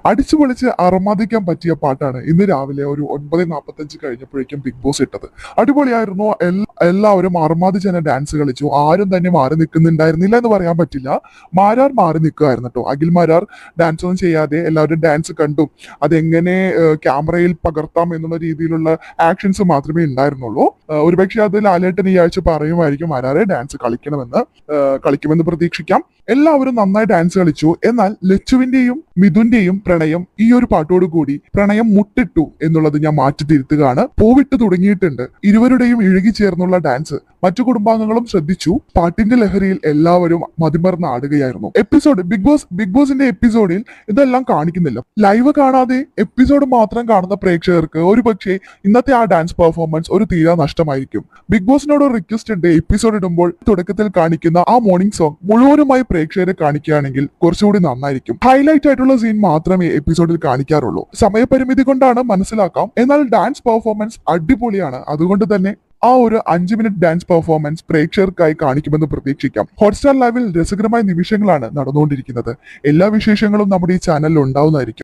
അടിച്ചു പൊളിച്ച് അറമാദിക്കാൻ പറ്റിയ പാട്ടാണ് ഇന്ന് രാവിലെ ഒരു ഒൻപത് നാൽപ്പത്തഞ്ച് കഴിഞ്ഞപ്പോഴേക്കും ബിഗ് ബോസ് ഇട്ടത് അടിപൊളിയായിരുന്നു എൽ- എല്ലാവരും അറമാദിച്ച് തന്നെ ഡാൻസ് കളിച്ചു ആരും തന്നെ മാറി നിൽക്കുന്നുണ്ടായിരുന്നില്ല എന്ന് പറയാൻ പറ്റില്ല മാരാർ മാറി നിൽക്കുമായിരുന്നു കേട്ടോ അഖിൽ മാരാർ ഡാൻസ് ഒന്നും ചെയ്യാതെ എല്ലാവരും ഡാൻസ് കണ്ടു അതെങ്ങനെ ഏഹ്, ക്യാമറയിൽ പകർത്താം എന്നുള്ള രീതിയിലുള്ള ആക്ഷൻസ് മാത്രമേ ഉണ്ടായിരുന്നുള്ളൂ ഏഹ്, ഒരുപക്ഷെ അത് ലാലേട്ടൻ ഈ ആഴ്ച പറയുമായിരിക്കും മാരാറെ ഡാൻസ് കളിക്കണമെന്ന് ഏഹ്, കളിക്കുമെന്ന് പ്രതീക്ഷിക്കാം എല്ലാവരും നന്നായി ഡാൻസ് കളിച്ചു എന്നാൽ ലച്ചുവിന്റെയും മിഥുന്റെയും പ്രണയം ഈ ഒരു പാട്ടോട് കൂടി പ്രണയം മുട്ടിട്ടു എന്നുള്ളത് ഞാൻ മാറ്റി തിരുത്തുകയാണ് പൂവിട്ട് തുടങ്ങിയിട്ടുണ്ട് ഇരുവരുടെയും ഇഴുകി ചേർന്നുള്ള ഡാൻസ് മറ്റു കുടുംബാംഗങ്ങളും ശ്രദ്ധിച്ചു പാട്ടിന്റെ ലഹരിയിൽ എല്ലാവരും മതിമറന്ന് ആടുകയായിരുന്നു എപ്പിസോഡ് ബിഗ് ബോസ് ബിഗ് ബോസിന്റെ എപ്പിസോഡിൽ ഇതെല്ലാം കാണിക്കുന്നില്ല ലൈവ് കാണാതെ എപ്പിസോഡ് മാത്രം കാണുന്ന പ്രേക്ഷകർക്ക് ഒരു പക്ഷേ ഇന്നത്തെ ആ ഡാൻസ് പെർഫോമൻസ് ഒരു തീരാ നഷ്ടമായിരിക്കും ബിഗ് ബോസിനോട് റിക്വസ്റ്റ് ഉണ്ട് എപ്പിസോഡ് ഇടുമ്പോൾ തുടക്കത്തിൽ കാണിക്കുന്ന ആ മോർണിംഗ് സോങ് മുഴുവനുമായി പ്രേക്ഷകരെ കാണിക്കുകയാണെങ്കിൽ കുറച്ചുകൂടി നന്നായിരിക്കും ഹൈലൈറ്റ് ആയിട്ടുള്ള സീൻ മാത്രമേ എപ്പിസോഡിൽ കാണിക്കാറുള്ളൂ സമയപരിമിതി കൊണ്ടാണ് മനസ്സിലാക്കാം എന്നാൽ ഡാൻസ് പെർഫോമൻസ് അടിപൊളിയാണ് അതുകൊണ്ട് തന്നെ ആ ഒരു അഞ്ച് മിനിറ്റ് ഡാൻസ് പെർഫോമൻസ് പ്രേക്ഷകർക്കായി കാണിക്കുമെന്ന് പ്രതീക്ഷിക്കാം ഹോട്ട്സ്റ്റാർ ലൈവിൽ രസകരമായ നിമിഷങ്ങളാണ് നടന്നുകൊണ്ടിരിക്കുന്നത് എല്ലാ വിശേഷങ്ങളും നമ്മുടെ ഈ ചാനലിൽ ഉണ്ടാവുന്നതായിരിക്കും